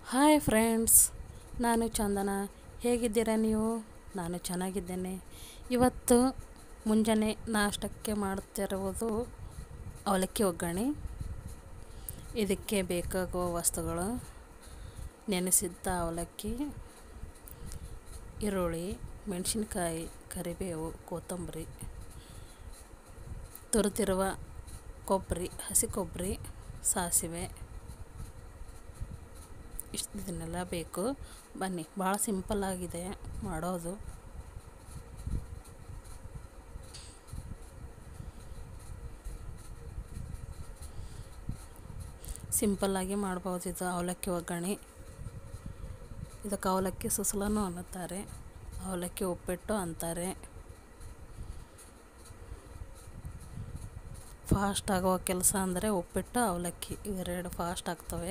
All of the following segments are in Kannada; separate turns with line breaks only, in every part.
ಹಾಯ್ ಫ್ರೆಂಡ್ಸ್ ನಾನು ಚಂದನ ಹೇಗಿದ್ದೀರಾ ನೀವು ನಾನು ಚೆನ್ನಾಗಿದ್ದೇನೆ ಇವತ್ತು ಮುಂಜಾನೆ ನಾಷ್ಟಕ್ಕೆ ಮಾಡುತ್ತಿರುವುದು ಅವಲಕ್ಕಿ ಒಗ್ಗರಣೆ ಇದಕ್ಕೆ ಬೇಕಾಗುವ ವಸ್ತುಗಳು ನೆನೆಸಿದ್ದ ಅವಲಕ್ಕಿ ಈರುಳ್ಳಿ ಮೆಣಸಿನ್ಕಾಯಿ ಕರಿಬೇವು ಕೊತ್ತಂಬರಿ ತುರಿದಿರುವ ಕೊಬ್ಬರಿ ಹಸಿ ಕೊಬ್ಬರಿ ಸಾಸಿವೆ ಇಷ್ಟು ಇದನ್ನೆಲ್ಲ ಬೇಕು ಬನ್ನಿ ಭಾಳ ಸಿಂಪಲ್ಲಾಗಿದೆ ಮಾಡೋದು ಸಿಂಪಲ್ಲಾಗಿ ಮಾಡ್ಬೋದು ಇದು ಅವಲಕ್ಕಿ ಒಗ್ಗರಣೆ ಇದಕ್ಕೆ ಅವಲಕ್ಕಿ ಸುಸ್ಲನೂ ಅನ್ನುತ್ತಾರೆ ಅವಲಕ್ಕಿ ಉಪ್ಪಿಟ್ಟು ಅಂತಾರೆ ಫಾಸ್ಟ್ ಆಗುವ ಕೆಲಸ ಅಂದರೆ ಉಪ್ಪಿಟ್ಟು ಅವಲಕ್ಕಿ ಇವೆರಡು ಫಾಸ್ಟ್ ಆಗ್ತವೆ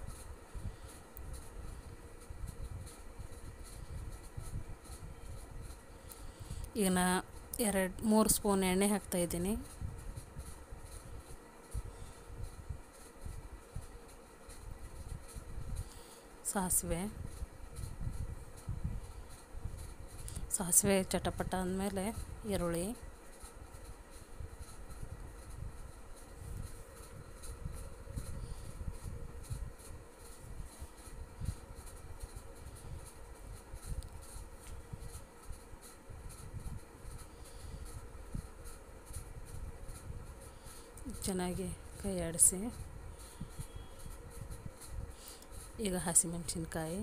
ಈಗ ನಾ ಎರಡು ಮೂರು ಸ್ಪೂನ್ ಎಣ್ಣೆ ಹಾಕ್ತಾಯಿದ್ದೀನಿ ಸಾಸಿವೆ ಸಾಸಿವೆ ಚಟಪಟ ಅಂದಮೇಲೆ ಈರುಳ್ಳಿ ಚೆನ್ನಾಗಿ ಕೈ ಆಡಿಸಿ ಈಗ ಹಸಿಮೆಣಸಿನ್ಕಾಯಿ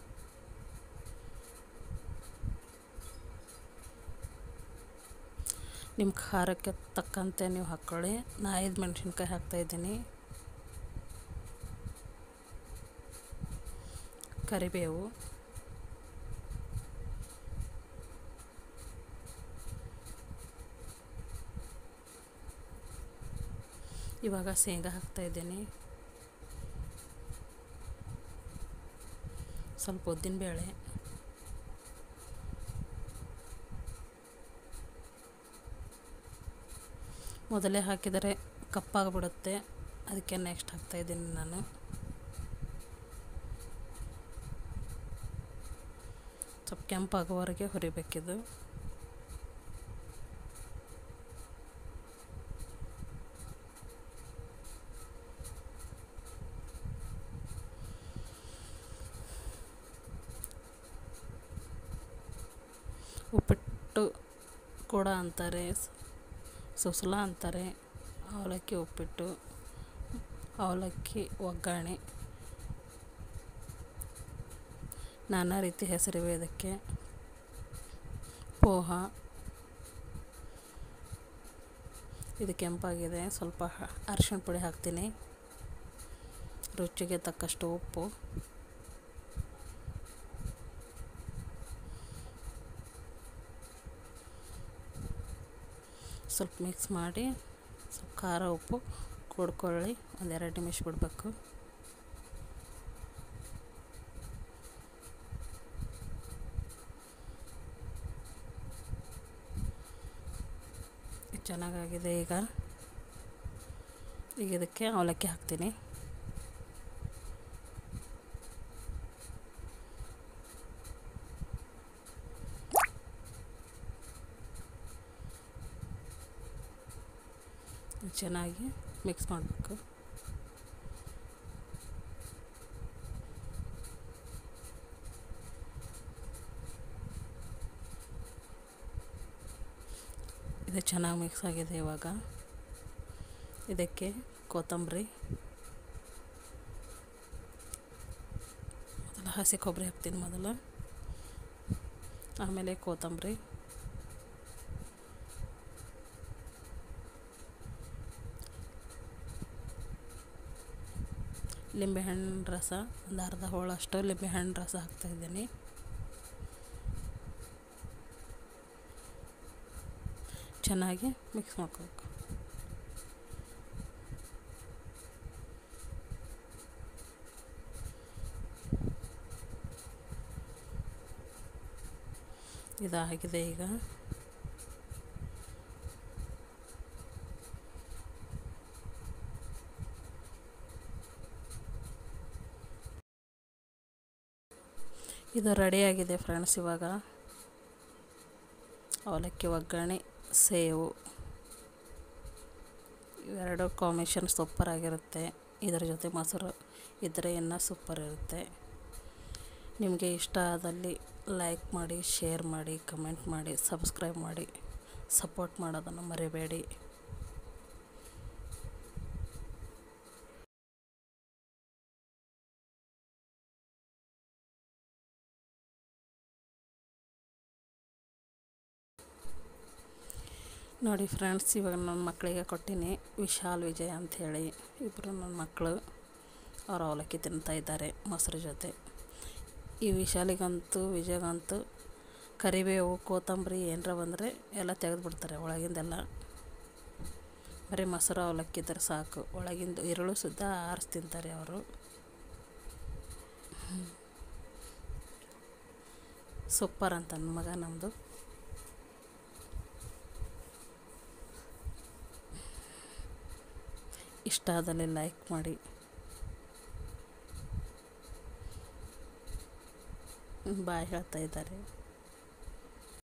ನಿಮ್ಮ ಖಾರಕ್ಕೆ ತಕ್ಕಂತೆ ನೀವು ಹಾಕ್ಕೊಳ್ಳಿ ನಾ ಐದು ಮೆಣಸಿನ್ಕಾಯಿ ಹಾಕ್ತಾಯಿದ್ದೀನಿ ಕರಿಬೇವು ಇವಾಗ ಶೇಂಗಾ ಹಾಕ್ತಾಯಿದ್ದೀನಿ ಸ್ವಲ್ಪ ಉದ್ದಿನಬೇಳೆ ಮೊದಲೇ ಹಾಕಿದರೆ ಕಪ್ಪಾಗಿಬಿಡುತ್ತೆ ಅದಕ್ಕೆ ನೆಕ್ಸ್ಟ್ ಹಾಕ್ತಾಯಿದ್ದೀನಿ ನಾನು ಸ್ವಲ್ಪ ಕೆಂಪಾಗುವವರೆಗೆ ಹುರಿಬೇಕಿದು ಉಪ್ಪಿಟ್ಟು ಕೂಡ ಅಂತಾರೆ ಸುಸ್ಲ ಅಂತಾರೆ ಅವಲಕ್ಕಿ ಉಪ್ಪಿಟ್ಟು ಅವಲಕ್ಕಿ ಒಗ್ಗರಣೆ ನಾನಾ ರೀತಿ ಹೆಸರಿವೆ ಇದಕ್ಕೆ ಪೋಹ ಇದು ಕೆಂಪಾಗಿದೆ ಸ್ವಲ್ಪ ಅರಿಶಿಣ ಪುಡಿ ಹಾಕ್ತೀನಿ ರುಚಿಗೆ ತಕ್ಕಷ್ಟು ಉಪ್ಪು ಸ್ವಲ್ಪ ಮಿಕ್ಸ್ ಮಾಡಿ ಸ್ವಲ್ಪ ಖಾರ ಉಪ್ಪು ಕುಡ್ಕೊಳ್ಳಿ ಒಂದೆರಡು ನಿಮಿಷ ಬಿಡಬೇಕು ಚೆನ್ನಾಗಾಗಿದೆ ಈಗ ಈಗ ಇದಕ್ಕೆ ಅವಲಕ್ಕಿ ಹಾಕ್ತೀನಿ ಚೆನ್ನಾಗಿ ಮಿಕ್ಸ್ ಮಾಡಬೇಕು ಇದು ಚೆನ್ನಾಗಿ ಮಿಕ್ಸ್ ಆಗಿದೆ ಇವಾಗ ಇದಕ್ಕೆ ಕೊತ್ತಂಬರಿ ಮೊದಲು ಹಸಿ ಕೊಬ್ಬರಿ ಹಾಕ್ತೀನಿ ಮೊದಲು ಆಮೇಲೆ ಕೊತ್ತಂಬರಿ ಲಿಂಬೆಹಣ್ಣು ರಸ ಒಂದು ಅರ್ಧ ಹೋಳಷ್ಟು ಲಿಂಬೆಹಣ್ಣು ರಸ ಹಾಕ್ತಾಯಿದ್ದೀನಿ ಚೆನ್ನಾಗಿ ಮಿಕ್ಸ್ ಮಾಡ್ಕೋಬೇಕು ಇದಾಗಿದೆ ಈಗ ಇದು ರೆಡಿಯಾಗಿದೆ ಫ್ರೆಂಡ್ಸ್ ಇವಾಗ ಅವಲಕ್ಕಿ ಒಗ್ಗರಣೆ ಸೇವು ಇವೆರಡು ಕಾಂಬಿನೇಷನ್ ಸೂಪರಾಗಿರುತ್ತೆ ಇದರ ಜೊತೆ ಮೊಸರು ಇದ್ದರೆ ಇನ್ನೂ ಸೂಪರ್ ಇರುತ್ತೆ ನಿಮಗೆ ಇಷ್ಟ ಆದಲ್ಲಿ ಲೈಕ್ ಮಾಡಿ ಶೇರ್ ಮಾಡಿ ಕಮೆಂಟ್ ಮಾಡಿ ಸಬ್ಸ್ಕ್ರೈಬ್ ಮಾಡಿ ಸಪೋರ್ಟ್ ಮಾಡೋದನ್ನು ಮರಿಬೇಡಿ ನೋಡಿ ಫ್ರೆಂಡ್ಸ್ ಇವಾಗ ನನ್ನ ಮಕ್ಕಳಿಗೆ ಕೊಟ್ಟೀನಿ ವಿಶಾಲ್ ವಿಜಯ್ ಅಂಥೇಳಿ ಇಬ್ಬರು ನನ್ನ ಮಕ್ಕಳು ಅವ್ರು ಅವಲಕ್ಕಿ ತಿಂತಾ ಇದ್ದಾರೆ ಮೊಸರು ಜೊತೆ ಈ ವಿಶಾಲಿಗಂತೂ ವಿಜಯಗಂತೂ ಕರಿಬೇವು ಕೊತ್ತಂಬರಿ ಏನರ ಬಂದರೆ ಎಲ್ಲ ತೆಗೆದುಬಿಡ್ತಾರೆ ಒಳಗಿಂದೆಲ್ಲ ಬರೀ ಮೊಸರು ಅವಲಕ್ಕಿ ಇದ್ರೆ ಸಾಕು ಒಳಗಿಂದು ಈರುಳ್ಳಿ ಸುದ್ದ ಆರಿಸಿ ತಿಂತಾರೆ ಅವರು ಸೂಪರ್ ಅಂತ ನನ್ನ ಮಗ ನಮ್ಮದು ಇಷ್ಟ ಆದಲ್ಲಿ ಲೈಕ್ ಮಾಡಿ ಬಾಯ್ ಹೇಳ್ತಾ ಇದ್ದಾರೆ